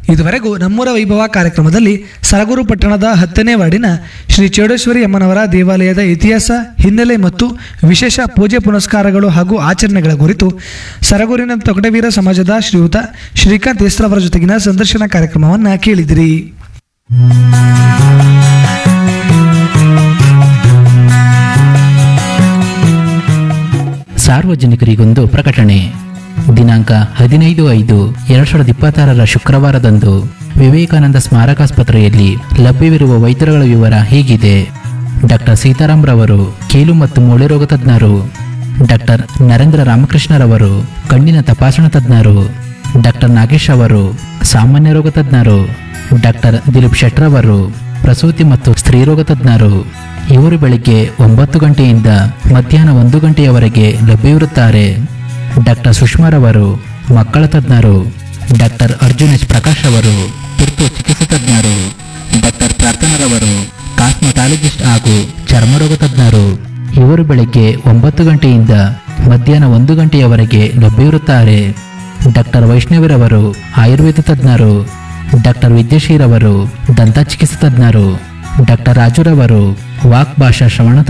ಇದುವರೆಗೂ ನಮ್ಮೂರ ವೈಭವ ಕಾರ್ಯಕ್ರಮದಲ್ಲಿ ಸರಗೂರು ಪಟ್ಟಣದ ಹತ್ತನೇ ವಾರ್ಡಿನ ಶ್ರೀ ಚೌಡೇಶ್ವರಿ ಅಮ್ಮನವರ ದೇವಾಲಯದ ಇತಿಹಾಸ ಹಿನ್ನೆಲೆ ಮತ್ತು ವಿಶೇಷ ಪೂಜೆ ಪುನಸ್ಕಾರಗಳು ಹಾಗೂ ಆಚರಣೆಗಳ ಕುರಿತು ಸರಗೂರಿನ ತೊಗಟವೀರ ಸಮಾಜದ ಶ್ರೀಯುತ ಶ್ರೀಕಾಂತ್ ಎಸ್ರವರ ಜೊತೆಗಿನ ಸಂದರ್ಶನ ಕಾರ್ಯಕ್ರಮವನ್ನು ಕೇಳಿದಿರಿ ಸಾರ್ವಜನಿಕರಿಗೊಂದು ಪ್ರಕಟಣೆ ದಿನಾಂಕ ಹದಿನೈದು ಐದು ಎರಡ್ ಸಾವಿರದ ಇಪ್ಪತ್ತಾರರ ಶುಕ್ರವಾರದಂದು ವಿವೇಕಾನಂದ ಸ್ಮಾರಕಾಸ್ಪತ್ರೆಯಲ್ಲಿ ಲಭ್ಯವಿರುವ ವೈದ್ಯರುಗಳ ವಿವರ ಹೀಗಿದೆ ಡಾಕ್ಟರ್ ಸೀತಾರಾಮ್ ರವರು ಕೀಲು ಮತ್ತು ಮೂಳೆ ರೋಗ ತಜ್ಞರು ಡಾಕ್ಟರ್ ನರೇಂದ್ರ ರಾಮಕೃಷ್ಣರವರು ಕಣ್ಣಿನ ತಪಾಸಣಾ ತಜ್ಞರು ಡಾಕ್ಟರ್ ನಾಗೇಶ್ ಅವರು ಸಾಮಾನ್ಯ ರೋಗ ತಜ್ಞರು ಡಾಕ್ಟರ್ ದಿಲೀಪ್ ಶೆಟ್ರವರು ಪ್ರಸೂತಿ ಮತ್ತು ಸ್ತ್ರೀರೋಗ ತಜ್ಞರು ಇವರು ಬೆಳಿಗ್ಗೆ ಒಂಬತ್ತು ಗಂಟೆಯಿಂದ ಮಧ್ಯಾಹ್ನ ಒಂದು ಗಂಟೆಯವರೆಗೆ ಲಭ್ಯವಿರುತ್ತಾರೆ ಡಾಕ್ಟರ್ ಸುಷ್ಮಾರವರು ಮಕ್ಕಳ ತಜ್ಞರು ಡಾಕ್ಟರ್ ಅರ್ಜುನ್ ಎಸ್ ಪ್ರಕಾಶ್ ಅವರು ತುರ್ತು ಚಿಕಿತ್ಸಾ ತಜ್ಞರು ಡಾಕ್ಟರ್ ಪ್ರಾರ್ಥನರವರು ಕಾಸ್ಮೆಟಾಲಜಿಸ್ಟ್ ಹಾಗೂ ಚರ್ಮರೋಗ ತಜ್ಞರು ಇವರು ಬೆಳಿಗ್ಗೆ ಒಂಬತ್ತು ಗಂಟೆಯಿಂದ ಮಧ್ಯಾಹ್ನ ಒಂದು ಗಂಟೆಯವರೆಗೆ ಲಭ್ಯವಿರುತ್ತಾರೆ ಡಾಕ್ಟರ್ ವೈಷ್ಣವಿರವರು ಆಯುರ್ವೇದ ತಜ್ಞರು ಡಾಕ್ಟರ್ ವಿದ್ಯಾಶ್ರೀರವರು ದಂತ ಚಿಕಿತ್ಸಾ ತಜ್ಞರು ಡಾಕ್ಟರ್ ರಾಜುರವರು ವಾಕ್ ಭಾಷಾ ಶ್ರವಣ